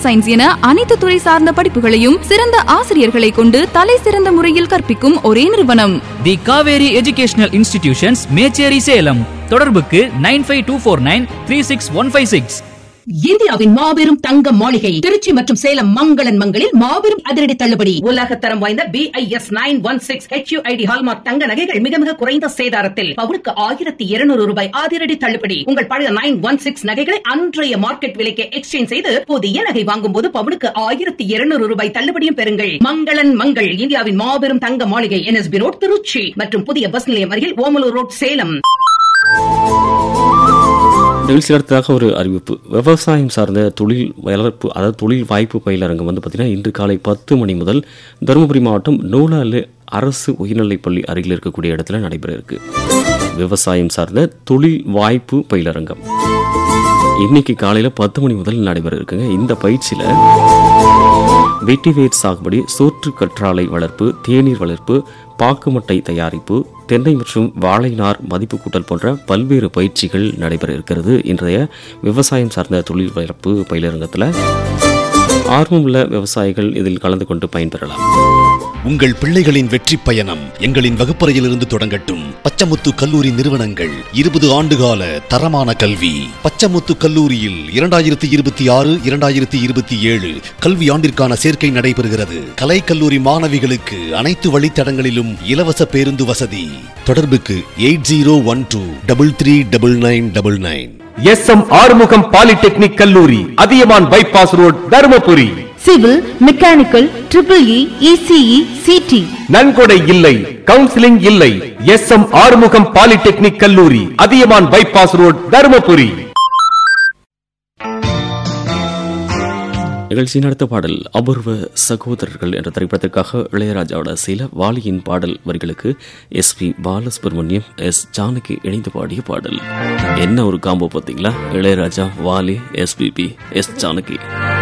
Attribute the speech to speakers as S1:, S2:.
S1: science என அனைத்து துறை சார்ந்த படிப்புகளையும் சிறந்த ஆசிரியர்களை கொண்டு தலை சிறந்த முறையில் கற்பிக்கும் ஒரே நிறுவனம்
S2: the Kaveri educational institutions Mecheri Salem தொடர்புக்கு nine five two four nine three six one five six
S3: இந்தியாவின் மாபெரும் தங்க மாளிகை திருச்சி மற்றும் சேலம் மங்களன் மங்களில் மாபெரும் அதிரடி தள்ளுபடி உலக தரம் வாய்ந்த B I S nine one six HUID hallmark தங்க நகைகள் மிக மிக குறைந்த சேதாரத்தில் பவுனுக்கு ஆயிரத்தி இருநூறு ரூபாய் அதிரடி தள்ளுபடி உங்கள் பழைய நைன் ஒன் சிக்ஸ் நகைகளை அன்றைய மார்க்கெட் விலைக்கு எக்ஸ்சேஞ்ச் செய்து புதிய நகை வாங்கும் போது பவுனுக்கு ஆயிரத்தி இருநூறு ரூபாய் தள்ளுபடியும் பெறுங்கள் மங்களன் மங்கள் இந்தியாவின் மாபெரும் தங்க மாளிகை என்எஸ்பி ரோட் திருச்சி மற்றும் புதிய பஸ் நிலையம் அருகில் ஓமலூர் ரோட் சேலம்
S4: நிகழ்ச்சி அடுத்ததாக ஒரு அறிவிப்பு விவசாயம் சார்ந்த தொழில் வளர்ப்பு அதாவது தொழில் வாய்ப்பு பயிலரங்கம் வந்து பார்த்தீங்கன்னா இன்று காலை பத்து மணி முதல் தருமபுரி மாவட்டம் நூலாலு அரசு உயர்நிலைப்பள்ளி அருகில் இருக்கக்கூடிய இடத்துல நடைபெற இருக்கு விவசாயம் சார்ந்த தொழில் வாய்ப்பு பயிலரங்கம் இன்னைக்கு காலையில பத்து மணி முதல் நடைபெற இருக்குங்க இந்த பயிற்சியில வெட்டிவேர் சாகுபடி சோற்று கற்றாழை வளர்ப்பு தேநீர் வளர்ப்பு பாக்குமட்டை தயாரிப்பு தென்னை மற்றும் வாழை நார் மதிப்பு கூட்டல் போன்ற பல்வேறு பயிற்சிகள் நடைபெற இருக்கிறது இன்றைய விவசாயம் சார்ந்த தொழில் வளர்ப்பு பயிலரங்கத்தில் ஆர்வமுள்ள விவசாயிகள் இதில் கலந்து கொண்டு பயன்பெறலாம்
S5: உங்கள் பிள்ளைகளின் வெற்றி பயணம் எங்களின் வகுப்பறையிலிருந்து தொடங்கட்டும் பச்சமுத்து கல்லூரி நிறுவனங்கள் இருபது ஆண்டுகால தரமான கல்வி பச்சமுத்து கல்லூரியில் இரண்டாயிரத்தி இருபத்தி ஆறு இரண்டாயிரத்தி இருபத்தி ஏழு கல்வி ஆண்டிற்கான சேர்க்கை நடைபெறுகிறது கலை கல்லூரி மாணவிகளுக்கு அனைத்து வழித்தடங்களிலும் இலவச பேருந்து வசதி தொடர்புக்கு eight zero one two double three double nine double nine
S6: S M Arumugam polytechnic கல்லூரி Athiyaman bypass road Dharmapuri
S7: civil mechanical triple E ECE CT
S6: நன்கொடை இல்லை கவுன்சிலிங் இல்லை எஸ் எம் ஆறுமுகம் பாலிடெக்னிக் கல்லூரி அதியமான் பைபாஸ் ரோட் தருமபுரி
S4: நிகழ்ச்சியின் அடுத்த பாடல் அபூர்வ சகோதரர்கள் என்ற திரைப்படத்திற்காக இளையராஜாவோட சில வாலியின் பாடல் வரிகளுக்கு S P Balasubramaniam S Janaki இணைந்து பாடிய பாடல் என்ன ஒரு காம்போ பார்த்தீங்களா இளையராஜா வாலி எஸ்பிபி எஸ் ஜானகி